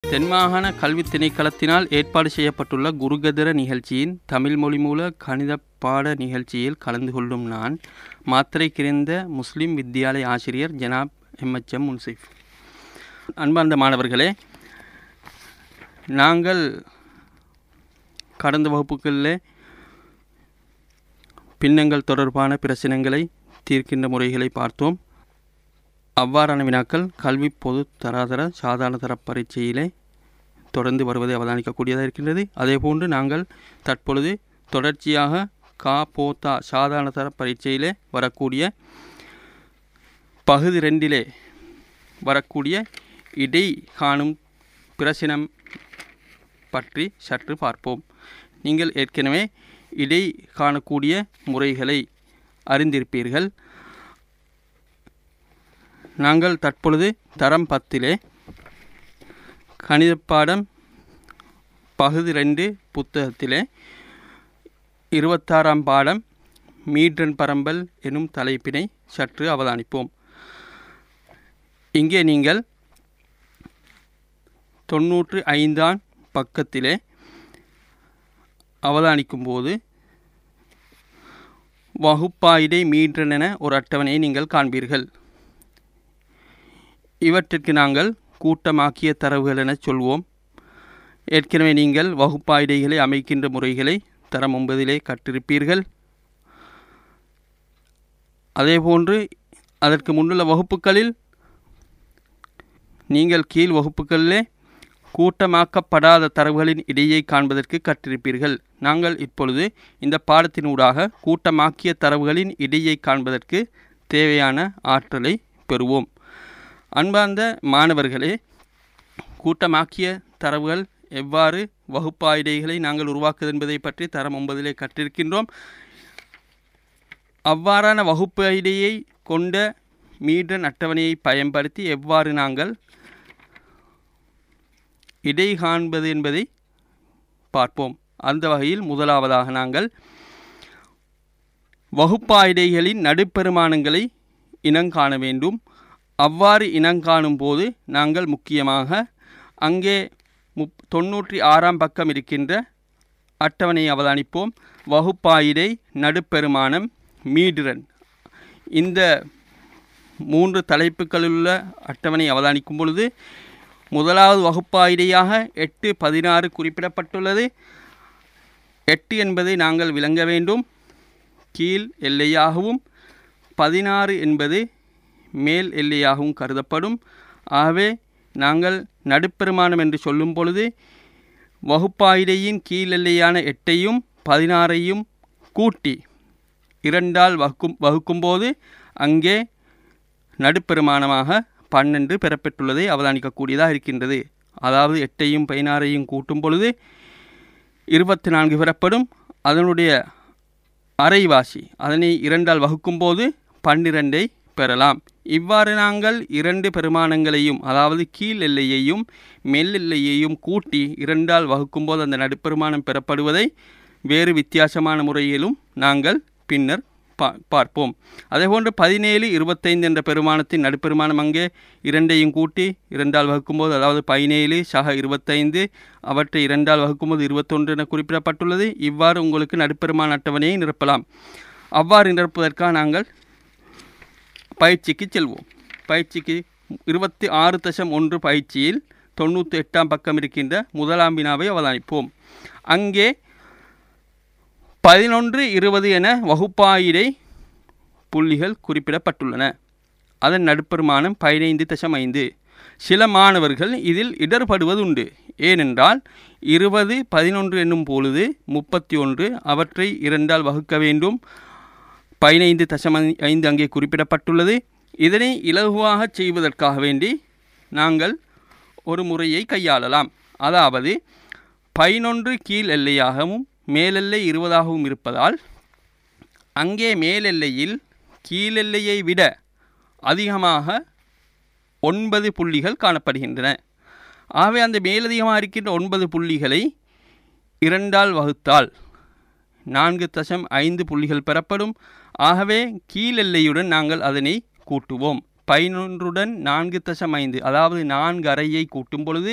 தென்மாகாண கல்வி திணைக்களத்தினால் ஏற்பாடு செய்யப்பட்டுள்ள குருகதிர நிகழ்ச்சியின் தமிழ் மொழி மூல கணித பாட நிகழ்ச்சியில் கலந்து கொள்ளும் நான் மாத்திரை கிரிந்த முஸ்லிம் வித்யாலய ஆசிரியர் ஜனாப் எம்எச்எம் முன்சிஃப் அன்பார்ந்த மாணவர்களே நாங்கள் கடந்த வகுப்புகளில் பின்னங்கள் தொடர்பான பிரச்சனைகளை தீர்க்கின்ற முறைகளை பார்த்தோம் அவ்வாறான வினாக்கள் கல்வி பொது தராதர சாதாரண தர பரீட்சையிலே தொடர்ந்து வருவதை அவதானிக்கக்கூடியதாக இருக்கின்றது அதேபோன்று நாங்கள் தற்பொழுது தொடர்ச்சியாக கா போத்தா சாதாரண தர பரீட்சையிலே வரக்கூடிய பகுதி ரெண்டிலே வரக்கூடிய இடை காணும் பிரசினம் பற்றி சற்று பார்ப்போம் நீங்கள் ஏற்கனவே இடை காணக்கூடிய முறைகளை அறிந்திருப்பீர்கள் நாங்கள் தற்பொழுது தரம் பத்திலே கணித பாடம் பகுதி ரெண்டு புத்தகத்திலே இருபத்தாறாம் பாடம் மீட்ரன் பரம்பல் எனும் தலைப்பினை சற்று அவதானிப்போம் இங்கே நீங்கள் தொன்னூற்று ஐந்தாம் பக்கத்திலே அவதானிக்கும் போது வகுப்பாயிடை மீட்ரன் என ஒரு அட்டவணையை நீங்கள் காண்பீர்கள் இவற்றிற்கு நாங்கள் கூட்டமாக்கிய தரவுகள் என சொல்வோம் ஏற்கனவே நீங்கள் வகுப்பாய்டைகளை அமைக்கின்ற முறைகளை தரம் ஒன்பதிலே கற்றிருப்பீர்கள் அதேபோன்று அதற்கு முன்னுள்ள வகுப்புகளில் நீங்கள் கீழ் வகுப்புகளிலே கூட்டமாக்கப்படாத தரவுகளின் இடையை காண்பதற்கு கற்றிருப்பீர்கள் நாங்கள் இப்பொழுது இந்த பாடத்தினூடாக கூட்டமாக்கிய தரவுகளின் இடையை காண்பதற்கு தேவையான ஆற்றலை பெறுவோம் அன்பார்ந்த மாணவர்களே கூட்டமாக்கிய தரவுகள் எவ்வாறு வகுப்பாய்டைகளை நாங்கள் உருவாக்குவது என்பதை பற்றி தரம் ஒன்பதிலே கற்றிருக்கின்றோம் அவ்வாறான வகுப்பு ஐடியை கொண்ட மீடன் அட்டவணையை பயன்படுத்தி எவ்வாறு நாங்கள் இடை காண்பது என்பதை பார்ப்போம் அந்த வகையில் முதலாவதாக நாங்கள் வகுப்பாய்டைகளின் நடுப்பெருமானங்களை இனங்காண வேண்டும் அவ்வாறு இனங்காணும் போது நாங்கள் முக்கியமாக அங்கே முப் தொண்ணூற்றி ஆறாம் பக்கம் இருக்கின்ற அட்டவணையை அவதானிப்போம் வகுப்பாயிடை நடுப்பெருமானம் மீடிரன் இந்த மூன்று தலைப்புகளிலுள்ள அட்டவணை அவதானிக்கும் பொழுது முதலாவது வகுப்பாயிடையாக எட்டு பதினாறு குறிப்பிடப்பட்டுள்ளது எட்டு என்பதை நாங்கள் விளங்க வேண்டும் கீழ் எல்லையாகவும் பதினாறு என்பது மேல் எல்லையாகவும் கருதப்படும் ஆகவே நாங்கள் நடுப்பெருமானம் என்று சொல்லும் பொழுது வகுப்பாயிடையின் கீழ் எல்லையான எட்டையும் பதினாறையும் கூட்டி இரண்டால் வகுக்கும் வகுக்கும்போது அங்கே நடுப்பெருமானமாக பன்னெண்டு பெறப்பெற்றுள்ளதை அவதானிக்கக்கூடியதாக இருக்கின்றது அதாவது எட்டையும் பதினாறையும் கூட்டும் பொழுது இருபத்தி நான்கு பெறப்படும் அதனுடைய அரைவாசி அதனை இரண்டால் வகுக்கும்போது பன்னிரெண்டை பெறலாம் இவ்வாறு நாங்கள் இரண்டு பெருமானங்களையும் அதாவது கீழ் எல்லையையும் மேல் எல்லையையும் கூட்டி இரண்டால் வகுக்கும்போது அந்த நடுப்பெருமானம் பெறப்படுவதை வேறு வித்தியாசமான முறையிலும் நாங்கள் பின்னர் பா பார்ப்போம் அதேபோன்று பதினேழு இருபத்தைந்து என்ற பெருமானத்தின் நடுப்பெருமானம் அங்கே இரண்டையும் கூட்டி இரண்டால் வகுக்கும்போது அதாவது பதினேழு சக இருபத்தைந்து அவற்றை இரண்டால் வகுக்கும்போது இருபத்தொன்று என குறிப்பிடப்பட்டுள்ளது இவ்வாறு உங்களுக்கு நடுப்பெருமான அட்டவணையை நிரப்பலாம் அவ்வாறு நிரப்புவதற்காக நாங்கள் பயிற்சிக்கு செல்வோம் பயிற்சிக்கு இருபத்தி ஆறு தசம் ஒன்று பயிற்சியில் தொண்ணூற்றி எட்டாம் பக்கம் இருக்கின்ற முதலாம் வினாவை அவதானிப்போம் அங்கே பதினொன்று இருபது என வகுப்பாயிடை புள்ளிகள் குறிப்பிடப்பட்டுள்ளன அதன் நடுப்பெருமானம் பதினைந்து தசம் ஐந்து சில மாணவர்கள் இதில் இடர்படுவதுண்டு ஏனென்றால் இருபது பதினொன்று என்னும் பொழுது முப்பத்தி ஒன்று அவற்றை இரண்டால் வகுக்க வேண்டும் பதினைந்து தசம் ஐந்து அங்கே குறிப்பிடப்பட்டுள்ளது இதனை இலகுவாக செய்வதற்காக வேண்டி நாங்கள் ஒரு முறையை கையாளலாம் அதாவது பதினொன்று கீழ் எல்லையாகவும் மேலெல்லை இருபதாகவும் இருப்பதால் அங்கே மேலெல்லையில் கீழெல்லையை விட அதிகமாக ஒன்பது புள்ளிகள் காணப்படுகின்றன ஆகவே அந்த மேலதிகமாக இருக்கின்ற ஒன்பது புள்ளிகளை இரண்டால் வகுத்தால் நான்கு தசம் ஐந்து புள்ளிகள் பெறப்படும் ஆகவே கீழெல்லையுடன் நாங்கள் அதனை கூட்டுவோம் பதினொன்றுடன் நான்கு தசம் ஐந்து அதாவது நான்கு அறையை கூட்டும் பொழுது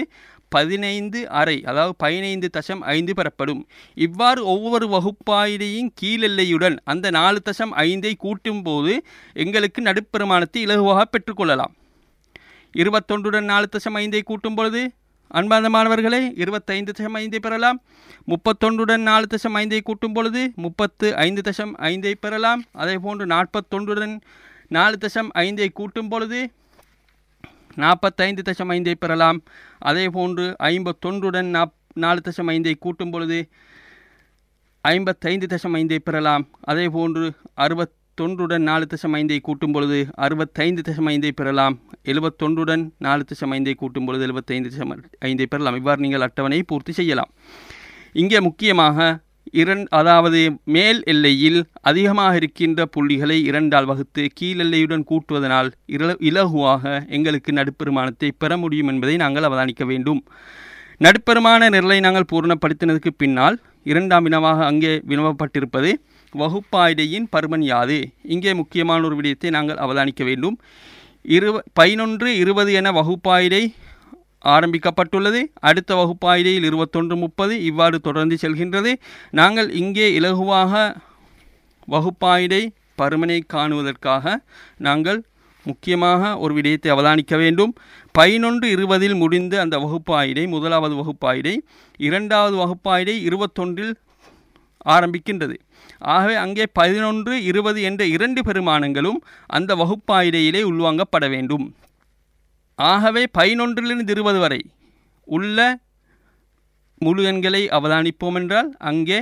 பதினைந்து அறை அதாவது பதினைந்து தசம் ஐந்து பெறப்படும் இவ்வாறு ஒவ்வொரு வகுப்பாயிடையும் கீழெல்லையுடன் அந்த நாலு தசம் ஐந்தை கூட்டும் போது எங்களுக்கு நடுப்பெருமானத்தை இலகுவாக பெற்றுக்கொள்ளலாம் இருபத்தொன்றுடன் நாலு தசம் ஐந்தை கூட்டும் பொழுது அன்பார்ந்த மாணவர்களே இருபத்தைந்து தசம் ஐந்தை பெறலாம் முப்பத்தொன்றுடன் நாலு தசம் ஐந்தை கூட்டும் பொழுது முப்பத்து ஐந்து தசம் ஐந்தை பெறலாம் அதே போன்று நாற்பத்தொன்றுடன் நாலு தசம் ஐந்தை கூட்டும் பொழுது நாற்பத்தைந்து தசம் ஐந்தை பெறலாம் அதே போன்று ஐம்பத்தொன்றுடன் நாப் நாலு தசம் ஐந்தை கூட்டும் பொழுது ஐம்பத்தைந்து தசம் ஐந்தை பெறலாம் அதே போன்று அறுபத்தொன்றுடன் நாலு தசம் ஐந்தை கூட்டும் பொழுது அறுபத்தைந்து தசம் ஐந்தை பெறலாம் எழுபத்தொன்றுடன் நாலு தசம் ஐந்தை கூட்டும் பொழுது எழுபத்தைந்து தசம் ஐந்தை பெறலாம் இவ்வாறு நீங்கள் அட்டவணையை பூர்த்தி செய்யலாம் இங்கே முக்கியமாக இரண் அதாவது மேல் எல்லையில் அதிகமாக இருக்கின்ற புள்ளிகளை இரண்டால் வகுத்து கீழ் எல்லையுடன் கூட்டுவதனால் இல இலகுவாக எங்களுக்கு நடுப்பெருமானத்தை பெற முடியும் என்பதை நாங்கள் அவதானிக்க வேண்டும் நடுப்பெருமான நிரலை நாங்கள் பூரணப்படுத்தினதுக்கு பின்னால் இரண்டாம் வினவாக அங்கே வினவப்பட்டிருப்பது வகுப்பாய்டையின் பருமன் யாது இங்கே முக்கியமான ஒரு விடயத்தை நாங்கள் அவதானிக்க வேண்டும் இரு பதினொன்று இருபது என வகுப்பாய்டை ஆரம்பிக்கப்பட்டுள்ளது அடுத்த வகுப்பாய்டையில் இருபத்தொன்று முப்பது இவ்வாறு தொடர்ந்து செல்கின்றது நாங்கள் இங்கே இலகுவாக வகுப்பாய்டை பருமனை காணுவதற்காக நாங்கள் முக்கியமாக ஒரு விடயத்தை அவதானிக்க வேண்டும் பதினொன்று இருபதில் முடிந்த அந்த வகுப்பாய்டை முதலாவது வகுப்பாய்டை இரண்டாவது வகுப்பாய்டை இருபத்தொன்றில் ஆரம்பிக்கின்றது ஆகவே அங்கே பதினொன்று இருபது என்ற இரண்டு பெருமானங்களும் அந்த வகுப்பாய்டையிலே உள்வாங்கப்பட வேண்டும் ஆகவே பதினொன்றிலிருந்து இருபது வரை உள்ள முழு எண்களை அவதானிப்போம் என்றால் அங்கே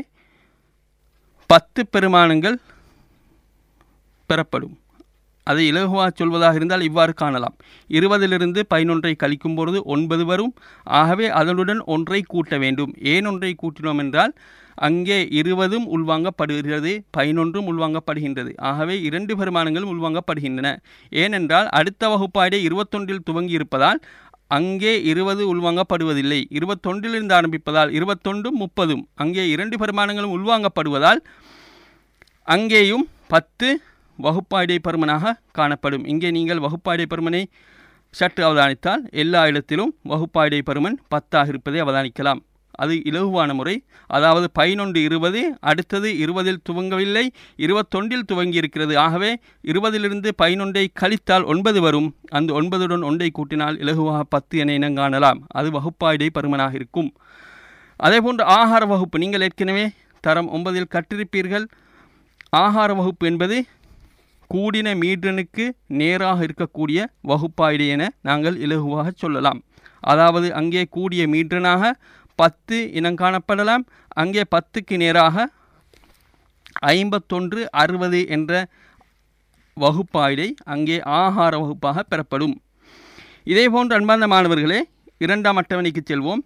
பத்து பெருமானங்கள் பெறப்படும் அதை இலகுவாக சொல்வதாக இருந்தால் இவ்வாறு காணலாம் இருபதிலிருந்து பதினொன்றை கழிக்கும் பொழுது ஒன்பது வரும் ஆகவே அதனுடன் ஒன்றை கூட்ட வேண்டும் ஏன் ஒன்றை கூட்டினோம் என்றால் அங்கே இருபதும் உள்வாங்கப்படுகிறது பதினொன்றும் உள்வாங்கப்படுகின்றது ஆகவே இரண்டு பெருமானங்களும் உள்வாங்கப்படுகின்றன ஏனென்றால் அடுத்த வகுப்பாடே இருபத்தொன்றில் துவங்கி இருப்பதால் அங்கே இருபது உள்வாங்கப்படுவதில்லை இருபத்தொன்றிலிருந்து ஆரம்பிப்பதால் இருபத்தொன்றும் முப்பதும் அங்கே இரண்டு பெருமானங்களும் உள்வாங்கப்படுவதால் அங்கேயும் பத்து வகுப்பாடை பருமனாக காணப்படும் இங்கே நீங்கள் வகுப்பாடை பருமனை சற்று அவதானித்தால் எல்லா இடத்திலும் வகுப்பாடை பருமன் பத்தாக இருப்பதை அவதானிக்கலாம் அது இலகுவான முறை அதாவது பதினொன்று இருபது அடுத்தது இருபதில் துவங்கவில்லை இருபத்தொன்றில் துவங்கி இருக்கிறது ஆகவே இருபதிலிருந்து பதினொன்றை கழித்தால் ஒன்பது வரும் அந்த ஒன்பதுடன் ஒன்றை கூட்டினால் இலகுவாக பத்து என இனம் காணலாம் அது வகுப்பாடை பருமனாக இருக்கும் அதேபோன்று ஆகார வகுப்பு நீங்கள் ஏற்கனவே தரம் ஒன்பதில் கற்றிருப்பீர்கள் ஆகார வகுப்பு என்பது கூடின மீட்டனுக்கு நேராக இருக்கக்கூடிய வகுப்பாய்டு என நாங்கள் இலகுவாக சொல்லலாம் அதாவது அங்கே கூடிய மீட்டனாக பத்து இனம் காணப்படலாம் அங்கே பத்துக்கு நேராக ஐம்பத்தொன்று அறுபது என்ற வகுப்பாய்டை அங்கே ஆகார வகுப்பாக பெறப்படும் இதே போன்று அன்பார்ந்த மாணவர்களே இரண்டாம் அட்டவணைக்கு செல்வோம்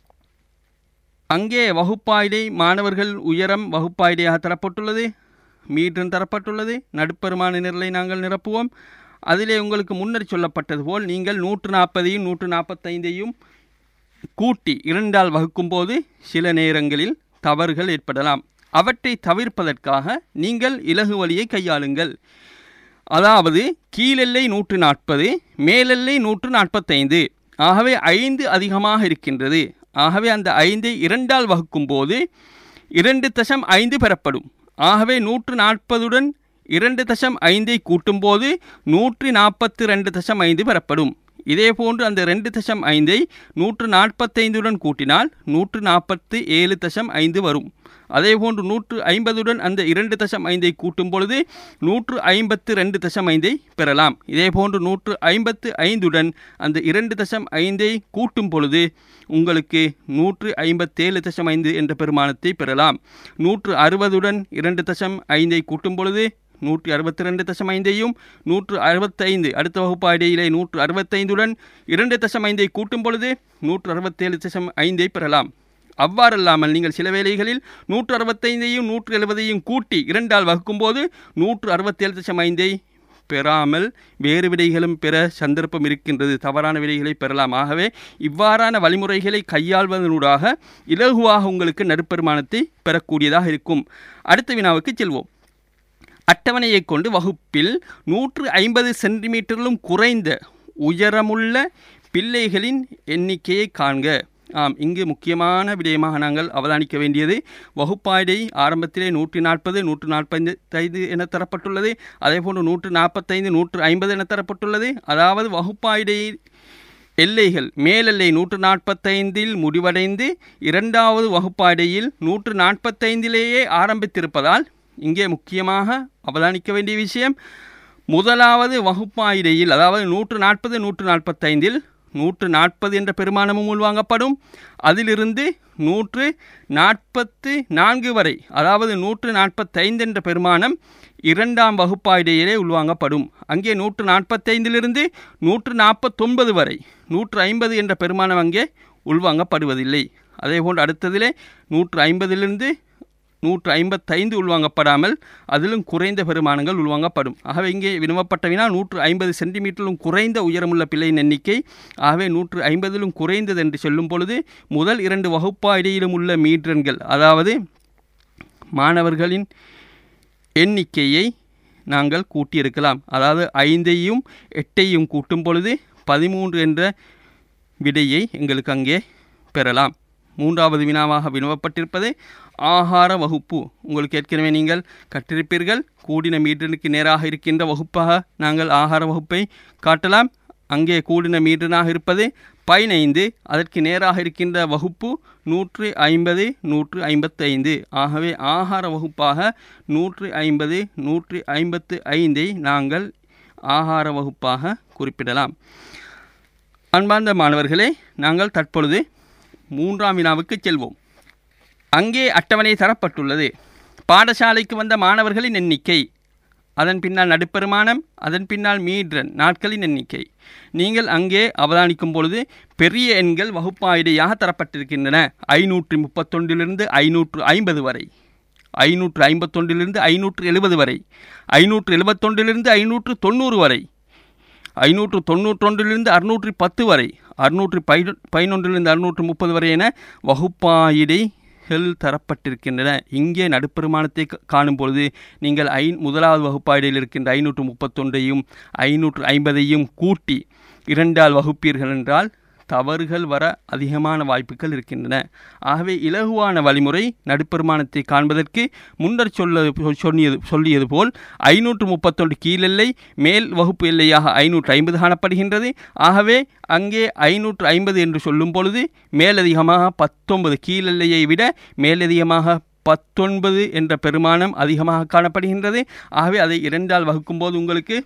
அங்கே வகுப்பாய்டை மாணவர்கள் உயரம் வகுப்பாய்டையாக தரப்பட்டுள்ளது மீட்டர் தரப்பட்டுள்ளது நடுப்பெருமான நிரலை நாங்கள் நிரப்புவோம் அதிலே உங்களுக்கு முன்னர் சொல்லப்பட்டது போல் நீங்கள் நூற்று நாற்பதையும் நூற்று நாற்பத்தைந்தையும் கூட்டி இரண்டால் வகுக்கும்போது சில நேரங்களில் தவறுகள் ஏற்படலாம் அவற்றை தவிர்ப்பதற்காக நீங்கள் இலகு வழியை கையாளுங்கள் அதாவது கீழெல்லை நூற்று நாற்பது மேலெல்லை நூற்று நாற்பத்தைந்து ஆகவே ஐந்து அதிகமாக இருக்கின்றது ஆகவே அந்த ஐந்தை இரண்டால் வகுக்கும்போது இரண்டு தசம் ஐந்து பெறப்படும் ஆகவே நூற்று நாற்பதுடன் இரண்டு தசம் ஐந்தை கூட்டும்போது நூற்றி நாற்பத்தி ரெண்டு தசம் ஐந்து பெறப்படும் இதேபோன்று அந்த ரெண்டு தசம் ஐந்தை நூற்று நாற்பத்தைந்துடன் கூட்டினால் நூற்று நாற்பத்து ஏழு தசம் ஐந்து வரும் அதேபோன்று நூற்று ஐம்பதுடன் அந்த இரண்டு தசம் ஐந்தை கூட்டும் பொழுது நூற்று ஐம்பத்து ரெண்டு தசம் ஐந்தை பெறலாம் இதேபோன்று நூற்று ஐம்பத்து ஐந்துடன் அந்த இரண்டு தசம் ஐந்தை கூட்டும் பொழுது உங்களுக்கு நூற்று ஐம்பத்தேழு தசம் ஐந்து என்ற பெருமானத்தை பெறலாம் நூற்று அறுபதுடன் இரண்டு தசம் ஐந்தை கூட்டும் பொழுது நூற்றி அறுபத்தி ரெண்டு தசம் ஐந்தையும் நூற்று அறுபத்தைந்து அடுத்த வகுப்பு இடையிலே நூற்று அறுபத்தைந்துடன் இரண்டு தசம் ஐந்தை கூட்டும் பொழுது நூற்று அறுபத்தேழு தசம் ஐந்தை பெறலாம் அவ்வாறல்லாமல் நீங்கள் சில வேளைகளில் நூற்று அறுபத்தைந்தையும் நூற்று எழுபதையும் கூட்டி இரண்டால் வகுக்கும்போது நூற்று அறுபத்தேழு தசம் ஐந்தை பெறாமல் வேறு விடைகளும் பெற சந்தர்ப்பம் இருக்கின்றது தவறான விடைகளை பெறலாம் ஆகவே இவ்வாறான வழிமுறைகளை கையாள்வதனூடாக இலகுவாக உங்களுக்கு நடுப்பெருமானத்தை பெறக்கூடியதாக இருக்கும் அடுத்த வினாவுக்கு செல்வோம் அட்டவணையை கொண்டு வகுப்பில் நூற்று ஐம்பது சென்டிமீட்டரிலும் குறைந்த உயரமுள்ள பிள்ளைகளின் எண்ணிக்கையை காண்க ஆம் இங்கு முக்கியமான விடயமாக நாங்கள் அவதானிக்க வேண்டியது வகுப்பாய்டை ஆரம்பத்திலே நூற்றி நாற்பது நூற்று நாற்பத்தைந்து என தரப்பட்டுள்ளது அதேபோன்று நூற்று நாற்பத்தைந்து நூற்று ஐம்பது என தரப்பட்டுள்ளது அதாவது வகுப்பாய்டை எல்லைகள் மேலெல்லை நூற்று நாற்பத்தைந்தில் முடிவடைந்து இரண்டாவது வகுப்பாடையில் நூற்று நாற்பத்தைந்திலேயே ஆரம்பித்திருப்பதால் இங்கே முக்கியமாக அவதானிக்க வேண்டிய விஷயம் முதலாவது வகுப்பாயிடையில் அதாவது நூற்று நாற்பது நூற்று நாற்பத்தைந்தில் நூற்று நாற்பது என்ற பெருமானமும் உள்வாங்கப்படும் அதிலிருந்து நூற்று நாற்பத்து நான்கு வரை அதாவது நூற்று நாற்பத்தைந்து என்ற பெருமானம் இரண்டாம் வகுப்பாயிடையிலே உள்வாங்கப்படும் அங்கே நூற்று நாற்பத்தைந்திலிருந்து நூற்று நாற்பத்தொன்பது வரை நூற்று ஐம்பது என்ற பெருமானம் அங்கே உள்வாங்கப்படுவதில்லை அதேபோன்று அடுத்ததிலே நூற்று ஐம்பதிலிருந்து நூற்று ஐம்பத்தைந்து உள்வாங்கப்படாமல் அதிலும் குறைந்த பெருமானங்கள் உள்வாங்கப்படும் ஆகவே இங்கே வினவப்பட்ட வினா நூற்று ஐம்பது சென்டிமீட்டரிலும் குறைந்த உயரமுள்ள பிள்ளையின் எண்ணிக்கை ஆகவே நூற்று ஐம்பதிலும் குறைந்தது என்று சொல்லும் பொழுது முதல் இரண்டு வகுப்பா இடையிலும் உள்ள மீட்டர்கள் அதாவது மாணவர்களின் எண்ணிக்கையை நாங்கள் கூட்டியிருக்கலாம் அதாவது ஐந்தையும் எட்டையும் கூட்டும் பொழுது பதிமூன்று என்ற விடையை எங்களுக்கு அங்கே பெறலாம் மூன்றாவது வினாவாக வினவப்பட்டிருப்பது ஆகார வகுப்பு உங்களுக்கு ஏற்கனவே நீங்கள் கற்றிருப்பீர்கள் கூடின மீட்டருக்கு நேராக இருக்கின்ற வகுப்பாக நாங்கள் ஆகார வகுப்பை காட்டலாம் அங்கே கூடின மீட்டராக இருப்பது பதினைந்து அதற்கு நேராக இருக்கின்ற வகுப்பு நூற்று ஐம்பது நூற்று ஐம்பத்தைந்து ஆகவே ஆகார வகுப்பாக நூற்று ஐம்பது நூற்று ஐம்பத்து ஐந்தை நாங்கள் ஆகார வகுப்பாக குறிப்பிடலாம் அன்பார்ந்த மாணவர்களே நாங்கள் தற்பொழுது மூன்றாம் வினாவுக்கு செல்வோம் அங்கே அட்டவணை தரப்பட்டுள்ளது பாடசாலைக்கு வந்த மாணவர்களின் எண்ணிக்கை அதன் பின்னால் நடுப்பெருமானம் அதன் பின்னால் மீட்ரன் நாட்களின் எண்ணிக்கை நீங்கள் அங்கே அவதானிக்கும் பொழுது பெரிய எண்கள் வகுப்பாயிடையாக தரப்பட்டிருக்கின்றன ஐநூற்றி முப்பத்தொன்றிலிருந்து ஐநூற்று ஐம்பது வரை ஐநூற்று ஐம்பத்தொன்றிலிருந்து ஐநூற்று எழுபது வரை ஐநூற்று எழுபத்தொன்றிலிருந்து ஐநூற்று தொண்ணூறு வரை ஐநூற்று தொண்ணூற்றொன்றிலிருந்து அறுநூற்றி பத்து வரை அறுநூற்றி பை பதினொன்றிலிருந்து அறுநூற்று முப்பது வரை என வகுப்பாயிடைகள் தரப்பட்டிருக்கின்றன இங்கே நடுப்பெருமானத்தை காணும் பொழுது நீங்கள் ஐ முதலாவது வகுப்பாயிடையில் இருக்கின்ற ஐநூற்று முப்பத்தொன்றையும் ஐநூற்று ஐம்பதையும் கூட்டி இரண்டால் வகுப்பீர்கள் என்றால் தவறுகள் வர அதிகமான வாய்ப்புகள் இருக்கின்றன ஆகவே இலகுவான வழிமுறை நடுப்பெருமானத்தை காண்பதற்கு முன்னர் சொல்ல சொன்னியது சொல்லியது போல் ஐநூற்று முப்பத்தொன்று கீழெல்லை மேல் வகுப்பு எல்லையாக ஐநூற்று ஐம்பது காணப்படுகின்றது ஆகவே அங்கே ஐநூற்று ஐம்பது என்று சொல்லும் பொழுது மேலதிகமாக பத்தொன்பது கீழெல்லையை விட மேலதிகமாக பத்தொன்பது என்ற பெருமானம் அதிகமாக காணப்படுகின்றது ஆகவே அதை இரண்டால் வகுக்கும்போது உங்களுக்கு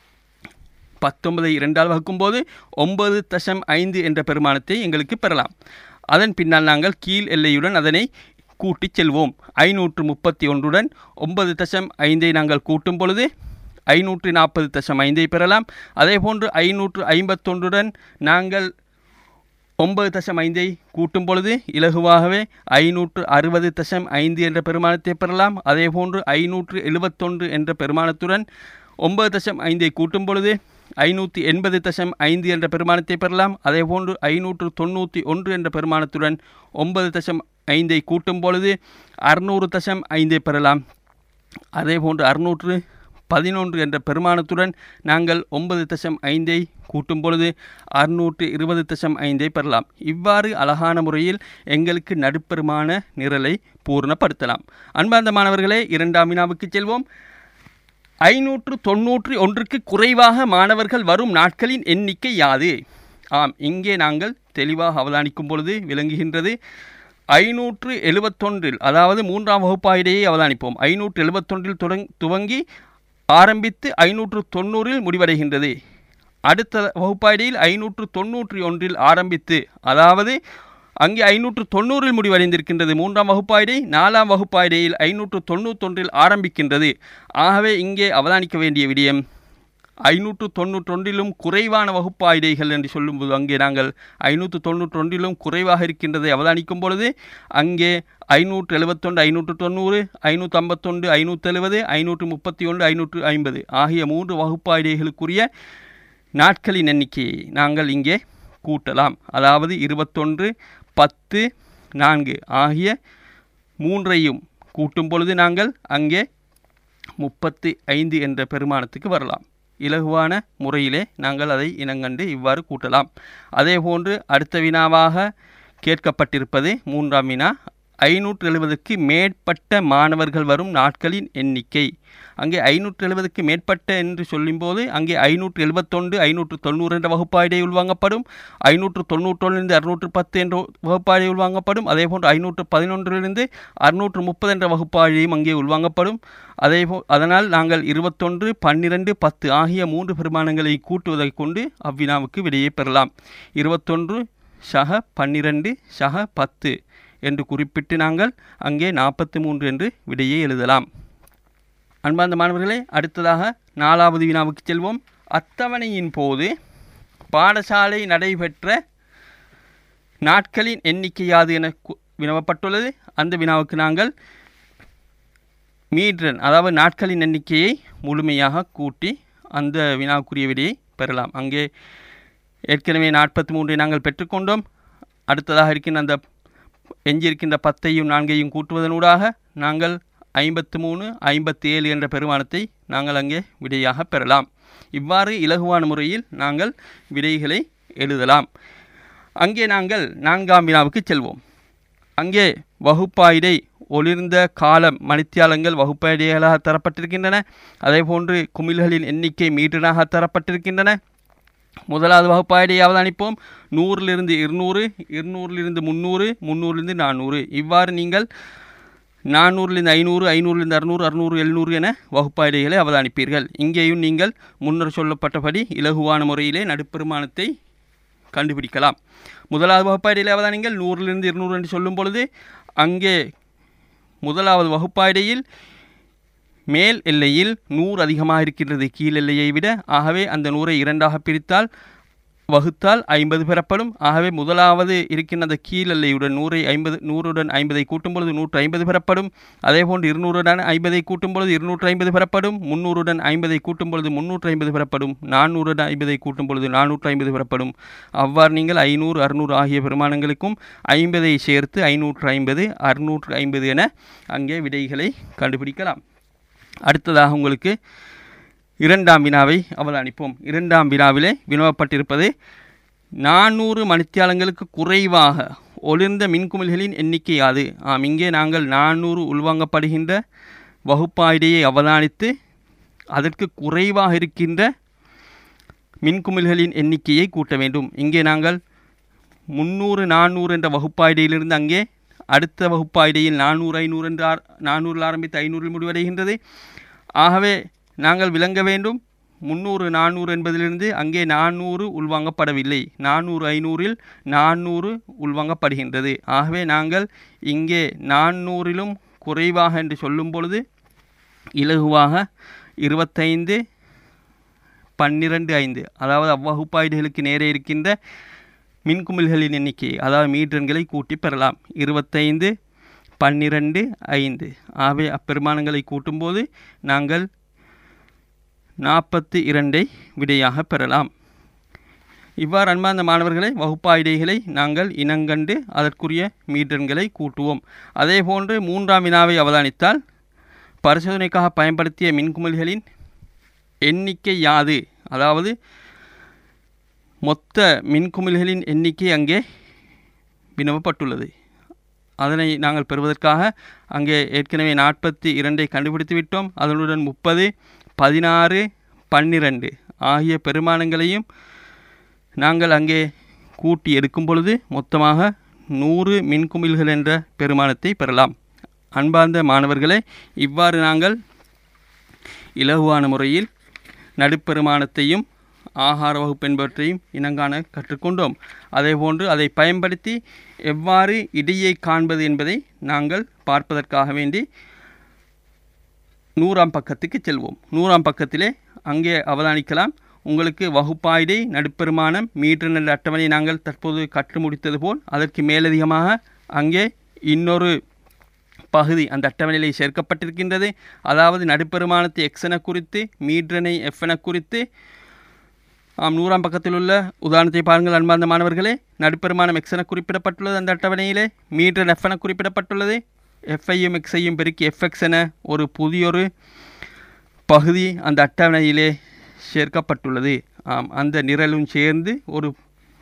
பத்தொன்பதை இரண்டால் வகுக்கும்போது ஒன்பது தசம் ஐந்து என்ற பெருமானத்தை எங்களுக்கு பெறலாம் அதன் பின்னால் நாங்கள் கீழ் எல்லையுடன் அதனை கூட்டிச் செல்வோம் ஐநூற்று முப்பத்தி ஒன்றுடன் ஒன்பது தசம் ஐந்தை நாங்கள் கூட்டும் பொழுது ஐநூற்று நாற்பது தசம் ஐந்தை பெறலாம் அதேபோன்று ஐநூற்று ஐம்பத்தொன்றுடன் நாங்கள் ஒன்பது தசம் ஐந்தை கூட்டும் பொழுது இலகுவாகவே ஐநூற்று அறுபது தசம் ஐந்து என்ற பெருமானத்தை பெறலாம் அதேபோன்று ஐநூற்று எழுபத்தொன்று என்ற பெருமானத்துடன் ஒன்பது தசம் ஐந்தை கூட்டும் பொழுது ஐநூற்றி எண்பது தசம் ஐந்து என்ற பெருமானத்தை பெறலாம் அதேபோன்று ஐநூற்று தொண்ணூற்றி ஒன்று என்ற பெருமானத்துடன் ஒன்பது தசம் ஐந்தை கூட்டும் பொழுது அறுநூறு தசம் ஐந்தை பெறலாம் அதேபோன்று அறுநூற்று பதினொன்று என்ற பெருமானத்துடன் நாங்கள் ஒன்பது தசம் ஐந்தை கூட்டும் பொழுது அறுநூற்று இருபது தசம் ஐந்தை பெறலாம் இவ்வாறு அழகான முறையில் எங்களுக்கு நடுப்பெருமான நிரலை பூர்ணப்படுத்தலாம் அன்பார்ந்த மாணவர்களே இரண்டாம் வினாவுக்கு செல்வோம் ஐநூற்று தொன்னூற்றி ஒன்றுக்கு குறைவாக மாணவர்கள் வரும் நாட்களின் எண்ணிக்கை யாது ஆம் இங்கே நாங்கள் தெளிவாக அவதானிக்கும் பொழுது விளங்குகின்றது ஐநூற்று எழுபத்தொன்றில் அதாவது மூன்றாம் வகுப்பாயிடையே அவதானிப்போம் ஐநூற்று எழுபத்தொன்றில் தொடங் துவங்கி ஆரம்பித்து ஐநூற்று தொண்ணூறில் முடிவடைகின்றது அடுத்த வகுப்பாயிடையில் ஐநூற்று தொண்ணூற்றி ஒன்றில் ஆரம்பித்து அதாவது அங்கே ஐநூற்று தொண்ணூறில் முடிவடைந்திருக்கின்றது மூன்றாம் வகுப்பாயிடை நாலாம் வகுப்பாயிடையில் ஐநூற்று தொண்ணூத்தொன்றில் ஆரம்பிக்கின்றது ஆகவே இங்கே அவதானிக்க வேண்டிய விடயம் ஐநூற்று தொண்ணூற்றொன்றிலும் குறைவான வகுப்பாயிடைகள் என்று சொல்லும்போது அங்கே நாங்கள் ஐநூற்று தொண்ணூற்றொன்றிலும் குறைவாக இருக்கின்றதை அவதானிக்கும் பொழுது அங்கே ஐநூற்று எழுபத்தொன்று ஐநூற்று தொண்ணூறு ஐநூற்று ஐம்பத்தொன்று ஐநூற்று எழுபது ஐநூற்று முப்பத்தி ஒன்று ஐநூற்று ஐம்பது ஆகிய மூன்று வகுப்பாயிடைகளுக்குரிய நாட்களின் எண்ணிக்கையை நாங்கள் இங்கே கூட்டலாம் அதாவது இருபத்தொன்று பத்து நான்கு ஆகிய மூன்றையும் கூட்டும் பொழுது நாங்கள் அங்கே முப்பத்தி ஐந்து என்ற பெருமானத்துக்கு வரலாம் இலகுவான முறையிலே நாங்கள் அதை இனங்கண்டு இவ்வாறு கூட்டலாம் அதே போன்று அடுத்த வினாவாக கேட்கப்பட்டிருப்பது மூன்றாம் வினா ஐநூற்று எழுபதுக்கு மேற்பட்ட மாணவர்கள் வரும் நாட்களின் எண்ணிக்கை அங்கே ஐநூற்று எழுபதுக்கு மேற்பட்ட என்று சொல்லும்போது அங்கே ஐநூற்று எழுபத்தொன்று ஐநூற்று தொண்ணூறு என்ற வகுப்பாடை உள்வாங்கப்படும் ஐநூற்று தொண்ணூற்றொன்றிலிருந்து அறுநூற்று பத்து என்ற வகுப்பாடை உள்வாங்கப்படும் அதேபோன்று ஐநூற்று பதினொன்றிலிருந்து அறுநூற்று முப்பது என்ற வகுப்பாழையும் அங்கே உள்வாங்கப்படும் அதேபோ அதனால் நாங்கள் இருபத்தொன்று பன்னிரண்டு பத்து ஆகிய மூன்று பெருமானங்களை கூட்டுவதைக் கொண்டு அவ்வினாவுக்கு விடையை பெறலாம் இருபத்தொன்று சக பன்னிரண்டு சக பத்து என்று குறிப்பிட்டு நாங்கள் அங்கே நாற்பத்தி மூன்று என்று விடையை எழுதலாம் அன்பார்ந்த மாணவர்களே அடுத்ததாக நாலாவது வினாவுக்கு செல்வோம் அத்தவணையின் போது பாடசாலை நடைபெற்ற நாட்களின் எண்ணிக்கை யாது என கு- வினவப்பட்டுள்ளது அந்த வினாவுக்கு நாங்கள் மீட்ரன் அதாவது நாட்களின் எண்ணிக்கையை முழுமையாக கூட்டி அந்த வினாவுக்குரிய விடையை பெறலாம் அங்கே ஏற்கனவே நாற்பத்தி மூன்றை நாங்கள் பெற்றுக்கொண்டோம் அடுத்ததாக இருக்கின்ற அந்த எஞ்சியிருக்கின்ற பத்தையும் நான்கையும் கூட்டுவதனூடாக நாங்கள் ஐம்பத்து மூணு ஐம்பத்தி ஏழு என்ற பெருமானத்தை நாங்கள் அங்கே விடையாக பெறலாம் இவ்வாறு இலகுவான முறையில் நாங்கள் விடைகளை எழுதலாம் அங்கே நாங்கள் நான்காம் வினாவுக்கு செல்வோம் அங்கே வகுப்பாய்டை ஒளிர்ந்த காலம் மணித்தியாலங்கள் வகுப்பாய்டைகளாக தரப்பட்டிருக்கின்றன அதேபோன்று குமிழ்களின் எண்ணிக்கை மீட்டராக தரப்பட்டிருக்கின்றன முதலாவது வகுப்பாய்டையை அவதானிப்போம் நூறிலிருந்து இருநூறு இருநூறிலிருந்து முந்நூறு முந்நூறிலிருந்து நானூறு இவ்வாறு நீங்கள் நானூறிலிருந்து ஐநூறு ஐநூறிலிருந்து அறுநூறு அறுநூறு எழுநூறு என வகுப்பாய்டைகளை அவதானிப்பீர்கள் இங்கேயும் நீங்கள் முன்னர் சொல்லப்பட்டபடி இலகுவான முறையிலே நடுப்பெருமானத்தை கண்டுபிடிக்கலாம் முதலாவது வகுப்பாய்டையில் அவதானிங்கள் நூறிலிருந்து இருநூறு என்று சொல்லும் பொழுது அங்கே முதலாவது வகுப்பாய்டையில் மேல் எல்லையில் நூறு அதிகமாக இருக்கின்றது கீழ் எல்லையை விட ஆகவே அந்த நூறை இரண்டாக பிரித்தால் வகுத்தால் ஐம்பது பெறப்படும் ஆகவே முதலாவது இருக்கின்ற அந்த கீழ் எல்லையுடன் நூறை ஐம்பது நூறுடன் ஐம்பதை கூட்டும் பொழுது நூற்று ஐம்பது பெறப்படும் அதேபோன்று இருநூறுடன் ஐம்பதை கூட்டும் பொழுது இருநூற்று ஐம்பது பெறப்படும் முந்நூறுடன் ஐம்பதை கூட்டும் பொழுது முந்நூற்று ஐம்பது பெறப்படும் நானூறுடன் ஐம்பதை கூட்டும் பொழுது நானூற்று ஐம்பது பெறப்படும் அவ்வாறு நீங்கள் ஐநூறு அறுநூறு ஆகிய பெருமானங்களுக்கும் ஐம்பதை சேர்த்து ஐநூற்று ஐம்பது அறுநூற்று ஐம்பது என அங்கே விடைகளை கண்டுபிடிக்கலாம் அடுத்ததாக உங்களுக்கு இரண்டாம் வினாவை அவதானிப்போம் இரண்டாம் வினாவிலே வினவப்பட்டிருப்பது நானூறு மணித்தியாலங்களுக்கு குறைவாக ஒளிர்ந்த மின்குமிழ்களின் எண்ணிக்கை யாது ஆம் இங்கே நாங்கள் நானூறு உள்வாங்கப்படுகின்ற வகுப்பாய்டையை அவதானித்து அதற்கு குறைவாக இருக்கின்ற மின்குமிழ்களின் எண்ணிக்கையை கூட்ட வேண்டும் இங்கே நாங்கள் முந்நூறு நானூறு என்ற வகுப்பாய்டையிலிருந்து அங்கே அடுத்த வகுப்பாய்டையில் நானூறு ஐநூறு என்று ஆர் நானூறில் ஆரம்பித்து ஐநூறில் முடிவடைகின்றது ஆகவே நாங்கள் விளங்க வேண்டும் முந்நூறு நானூறு என்பதிலிருந்து அங்கே நானூறு உள்வாங்கப்படவில்லை நானூறு ஐநூறில் நானூறு உள்வாங்கப்படுகின்றது ஆகவே நாங்கள் இங்கே நானூறிலும் குறைவாக என்று சொல்லும் பொழுது இலகுவாக இருபத்தைந்து பன்னிரண்டு ஐந்து அதாவது அவ்வகுப்பாய்டுகளுக்கு நேரே இருக்கின்ற மின்குமிழ்களின் எண்ணிக்கை அதாவது மீட்டர்களை கூட்டி பெறலாம் இருபத்தைந்து பன்னிரண்டு ஐந்து ஆகவே அப்பெருமானங்களை கூட்டும்போது நாங்கள் நாற்பத்தி இரண்டை விடையாக பெறலாம் இவ்வாறு அன்பார்ந்த மாணவர்களை வகுப்பாய்டைகளை நாங்கள் இனங்கண்டு அதற்குரிய மீட்டர்களை கூட்டுவோம் அதேபோன்று மூன்றாம் வினாவை அவதானித்தால் பரிசோதனைக்காக பயன்படுத்திய மின்குமிழ்களின் எண்ணிக்கை யாது அதாவது மொத்த மின்குமிழ்களின் எண்ணிக்கை அங்கே வினவப்பட்டுள்ளது அதனை நாங்கள் பெறுவதற்காக அங்கே ஏற்கனவே நாற்பத்தி இரண்டை கண்டுபிடித்து விட்டோம் அதனுடன் முப்பது பதினாறு பன்னிரண்டு ஆகிய பெருமானங்களையும் நாங்கள் அங்கே கூட்டி எடுக்கும் பொழுது மொத்தமாக நூறு மின்குமிழ்கள் என்ற பெருமானத்தை பெறலாம் அன்பார்ந்த மாணவர்களே இவ்வாறு நாங்கள் இலகுவான முறையில் நடுப்பெருமானத்தையும் ஆகார வகுப்பு என்பவற்றையும் இனங்காண கற்றுக்கொண்டோம் அதேபோன்று அதை பயன்படுத்தி எவ்வாறு இடையை காண்பது என்பதை நாங்கள் பார்ப்பதற்காக வேண்டி நூறாம் பக்கத்துக்கு செல்வோம் நூறாம் பக்கத்திலே அங்கே அவதானிக்கலாம் உங்களுக்கு வகுப்பாய்டை நடுப்பெருமானம் மீட்டர் என்ற அட்டவணை நாங்கள் தற்போது கற்று முடித்தது போல் அதற்கு மேலதிகமாக அங்கே இன்னொரு பகுதி அந்த அட்டவணையிலே சேர்க்கப்பட்டிருக்கின்றது அதாவது நடுப்பெருமானத்தை எக்ஸ் என குறித்து மீட்டரனை எஃப் என குறித்து ஆம் நூறாம் பக்கத்தில் உள்ள உதாரணத்தை பாருங்கள் அன்பார்ந்த மாணவர்களே நடுப்பெருமானம் எக்ஸ் என குறிப்பிடப்பட்டுள்ளது அந்த அட்டவணையிலே மீட்டர் எஃப் என குறிப்பிடப்பட்டுள்ளது எஃப்ஐயும் எக்ஸையும் பெருக்கி எஃப்எக்ஸ் என ஒரு புதியொரு பகுதி அந்த அட்டவணையிலே சேர்க்கப்பட்டுள்ளது ஆம் அந்த நிரலும் சேர்ந்து ஒரு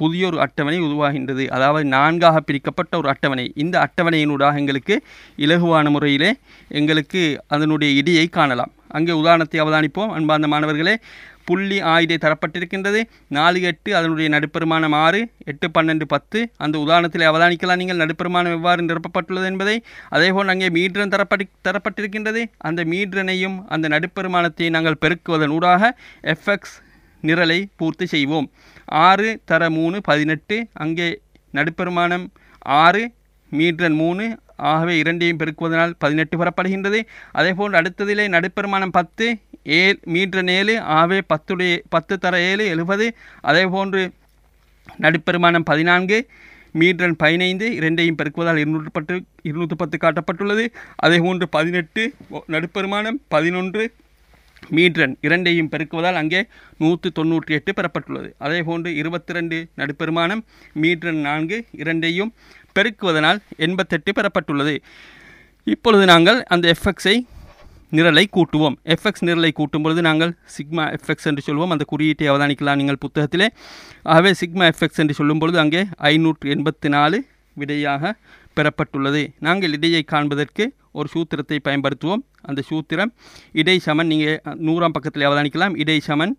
புதிய ஒரு அட்டவணை உருவாகின்றது அதாவது நான்காக பிரிக்கப்பட்ட ஒரு அட்டவணை இந்த அட்டவணையினூடாக எங்களுக்கு இலகுவான முறையிலே எங்களுக்கு அதனுடைய இடியை காணலாம் அங்கே உதாரணத்தை அவதானிப்போம் அன்பார்ந்த மாணவர்களே புள்ளி ஆயுதை தரப்பட்டிருக்கின்றது நாலு எட்டு அதனுடைய நடுப்பெருமானம் ஆறு எட்டு பன்னெண்டு பத்து அந்த உதாரணத்தில் அவதானிக்கலாம் நீங்கள் நடுப்பெருமானம் எவ்வாறு நிரப்பப்பட்டுள்ளது என்பதை அதேபோல் அங்கே மீட்ரன் தரப்படி தரப்பட்டிருக்கின்றது அந்த மீட்ரனையும் அந்த நடுப்பெருமானத்தை நாங்கள் பெருக்குவதன் ஊடாக எஃப்எக்ஸ் நிரலை பூர்த்தி செய்வோம் ஆறு தர மூணு பதினெட்டு அங்கே நடுப்பெருமானம் ஆறு மீட்ரன் மூணு ஆகவே இரண்டையும் பெருக்குவதனால் பதினெட்டு பெறப்படுகின்றது அதேபோல் அடுத்ததிலே நடுப்பெருமானம் பத்து ஏ மீட்ரன் ஏழு ஆகவே பத்துடைய பத்து தர ஏழு எழுபது அதேபோன்று நடுப்பெருமானம் பதினான்கு மீட்ரன் பதினைந்து இரண்டையும் பெருக்குவதால் இருநூற்று பத்து இருநூற்று பத்து காட்டப்பட்டுள்ளது அதேபோன்று பதினெட்டு நடுப்பெருமானம் பதினொன்று மீட்ரன் இரண்டையும் பெருக்குவதால் அங்கே நூற்று தொண்ணூற்றி எட்டு பெறப்பட்டுள்ளது அதேபோன்று இருபத்தி ரெண்டு நடுப்பெருமானம் மீட்ரன் நான்கு இரண்டையும் பெருக்குவதனால் எண்பத்தெட்டு பெறப்பட்டுள்ளது இப்பொழுது நாங்கள் அந்த எஃப்எக்ஸை நிரலை கூட்டுவோம் எஃப்எக்ஸ் நிரலை கூட்டும் பொழுது நாங்கள் சிக்மா எஃப்எக்ஸ் என்று சொல்வோம் அந்த குறியீட்டை அவதானிக்கலாம் நீங்கள் புத்தகத்திலே ஆகவே சிக்மா எஃப்எக்ஸ் என்று சொல்லும் பொழுது அங்கே ஐநூற்று எண்பத்தி நாலு விடையாக பெறப்பட்டுள்ளது நாங்கள் இடையை காண்பதற்கு ஒரு சூத்திரத்தை பயன்படுத்துவோம் அந்த சூத்திரம் இடை சமன் நீங்கள் நூறாம் பக்கத்தில் அவதானிக்கலாம் இடை சமன்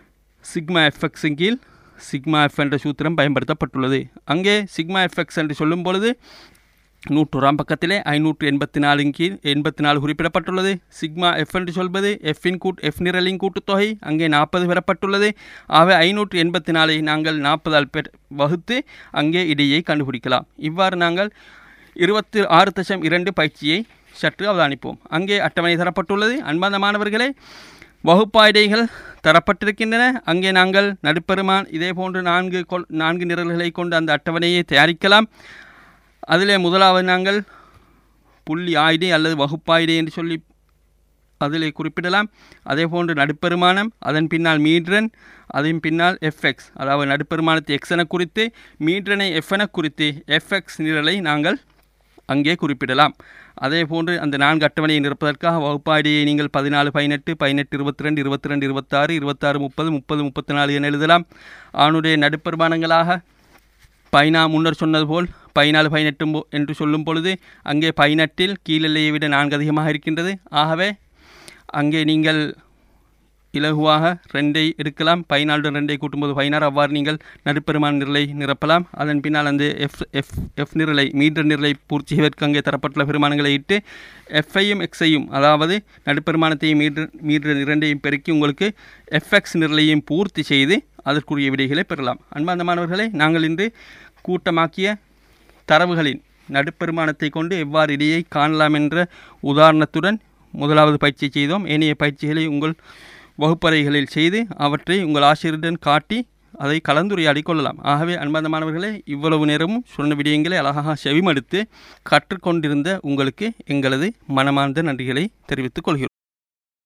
சிக்மா எஃப்எக்ஸின் கீழ் சிக்மா எஃப் என்ற சூத்திரம் பயன்படுத்தப்பட்டுள்ளது அங்கே சிக்மா எஃப்எக்ஸ் என்று சொல்லும் பொழுது நூற்றோராம் பக்கத்திலே ஐநூற்று எண்பத்தி நாலின் கீழ் எண்பத்தி நாலு குறிப்பிடப்பட்டுள்ளது சிக்மா எஃப் என்று சொல்வது எஃப்பின் கூட் எஃப் நிரலின் கூட்டுத்தொகை அங்கே நாற்பது பெறப்பட்டுள்ளது ஆகவே ஐநூற்று எண்பத்தி நாலை நாங்கள் நாற்பதால் பெ வகுத்து அங்கே இடையை கண்டுபிடிக்கலாம் இவ்வாறு நாங்கள் இருபத்தி ஆறு தசம் இரண்டு பயிற்சியை சற்று அவதானிப்போம் அங்கே அட்டவணை தரப்பட்டுள்ளது அன்பார்ந்த மாணவர்களே வகுப்பாய்டைகள் தரப்பட்டிருக்கின்றன அங்கே நாங்கள் நடுப்பெருமான் இதே போன்று நான்கு கொள் நான்கு நிரல்களை கொண்டு அந்த அட்டவணையை தயாரிக்கலாம் அதிலே முதலாவது நாங்கள் புள்ளி ஆயுதை அல்லது வகுப்பாயுதை என்று சொல்லி அதிலே குறிப்பிடலாம் அதே போன்று நடுப்பெருமானம் அதன் பின்னால் மீட்ரன் அதன் பின்னால் எஃப்எக்ஸ் அதாவது நடுப்பெருமானத்தை எக்ஸ் என குறித்து மீட்ரனை எஃப் என குறித்து எஃப்எக்ஸ் நிரலை நாங்கள் அங்கே குறிப்பிடலாம் அதே போன்று அந்த நான்கு அட்டவணையை நிரப்பதற்காக வகுப்பாடியை நீங்கள் பதினாலு பதினெட்டு பதினெட்டு இருபத்தி ரெண்டு இருபத்தி ரெண்டு இருபத்தாறு இருபத்தாறு முப்பது முப்பது முப்பத்தி நாலு என எழுதலாம் அவனுடைய நடுப்பெருமானங்களாக பைனா முன்னர் சொன்னது போல் பதினாலு பதினெட்டும் போ- என்று சொல்லும் பொழுது அங்கே பதினெட்டில் கீழெல்லையை விட நான்கு அதிகமாக இருக்கின்றது ஆகவே அங்கே நீங்கள் இலகுவாக ரெண்டை எடுக்கலாம் பதினாலுடன் ரெண்டை கூட்டும்போது பதினாறு அவ்வாறு நீங்கள் நடுப்பெருமான நிரலை நிரப்பலாம் அதன் பின்னால் அந்த எஃப் எஃப் எஃப் நிரலை மீட்டர் நிரலை பூர்த்தி செய்வதற்கு அங்கே தரப்பட்டுள்ள பெருமானங்களை இட்டு எஃப்ஐயும் எக்ஸையும் அதாவது நடுப்பெருமானத்தையும் மீட்டர் மீட்டர் இரண்டையும் பெருக்கி உங்களுக்கு எஃப்எக்ஸ் நிரலையும் பூர்த்தி செய்து அதற்குரிய விடைகளை பெறலாம் அன்பார்ந்த மாணவர்களே நாங்கள் இன்று கூட்டமாக்கிய தரவுகளின் நடுப்பெருமானத்தை கொண்டு எவ்வாறு இடையை காணலாம் என்ற உதாரணத்துடன் முதலாவது பயிற்சி செய்தோம் ஏனைய பயிற்சிகளை உங்கள் வகுப்பறைகளில் செய்து அவற்றை உங்கள் ஆசிரியருடன் காட்டி அதை கலந்துரையாடி கொள்ளலாம் ஆகவே அன்பார்ந்த மாணவர்களே இவ்வளவு நேரமும் சொன்ன விடயங்களை அழகாக செவிமடுத்து கற்றுக்கொண்டிருந்த உங்களுக்கு எங்களது மனமார்ந்த நன்றிகளை தெரிவித்துக் கொள்கிறோம்